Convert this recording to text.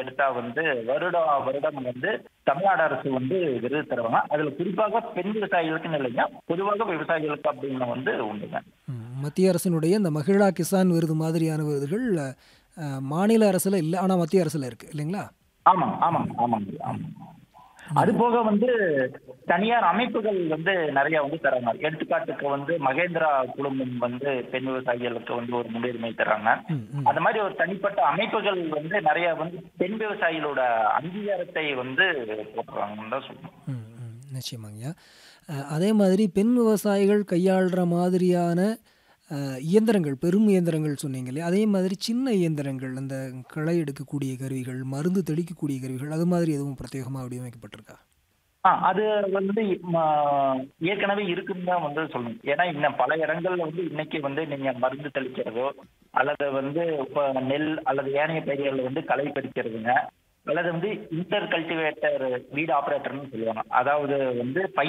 எடுத்தா வந்து வருடம் வருடம் வந்து தமிழ்நாடு அரசு வந்து விருது தருவாங்க அதுல குறிப்பாக பெண் விவசாயிகளுக்குன்னு இல்லைங்க பொதுவாக விவசாயிகளுக்கு அப்படின்னு வந்து உண்டுங்க ம், மத்திய அரசினுடைய இந்த மகிழா கிசான் விருது மாதிரியான விருதுகள் அஹ், மாநில அரசுல இல்லை ஆனால் மத்திய அரசுல இருக்கு இல்லைங்களா ஆமாங்க ஆமாங்க ஆமாங்க ஆமாங்க அது போக வந்து தனியார் அமைப்புகள் வந்து நிறைய வந்து தராங்க எடுத்துக்காட்டுக்கு வந்து மகேந்திரா குழுமம் வந்து பெண் விவசாயிகளுக்கு வந்து ஒரு முன்னுரிமை தராங்க ம், ம். அந்த மாதிரி ஒரு தனிப்பட்ட அமைப்புகள் வந்து நிறைய வந்து பெண் விவசாயிகளோட அங்கீகாரத்தை வந்து போட்டுறாங்கன்னு தான் சொல்லணும் ம், ம், நிச்சயமாங்கய்யா அஹ், அதே மாதிரி பெண் விவசாயிகள் கையாளுற மாதிரியான அஹ், இயந்திரங்கள் பெரும் இயந்திரங்கள் சொன்னீங்க இல்லையா அதே மாதிரி சின்ன இயந்திரங்கள் அந்த களை எடுக்கக்கூடிய கருவிகள் மருந்து தெளிக்கக்கூடிய கருவிகள் அது மாதிரி எதுவும் பிரத்யேகமாக வடிவமைக்கப்பட்டிருக்கா ஆ அது வந்து ம, ஏற்கனவே இருக்குன்னு தான் வந்து சொல்லணும் ஏன்னா இன்னும் பல இடங்கள்ல வந்து இன்னைக்கு வந்து நீங்க மருந்து தெளிக்கிறதோ அல்லது வந்து இப்ப நெல் அல்லது ஏனைய பயிர்களில் வந்து களை பறிக்கிறதுங்க அல்லது வந்து இன்டர் கல்டிவேட்டர் வீடு ஆபரேட்டர்னு சொல்லுவாங்க அதாவது வந்து பை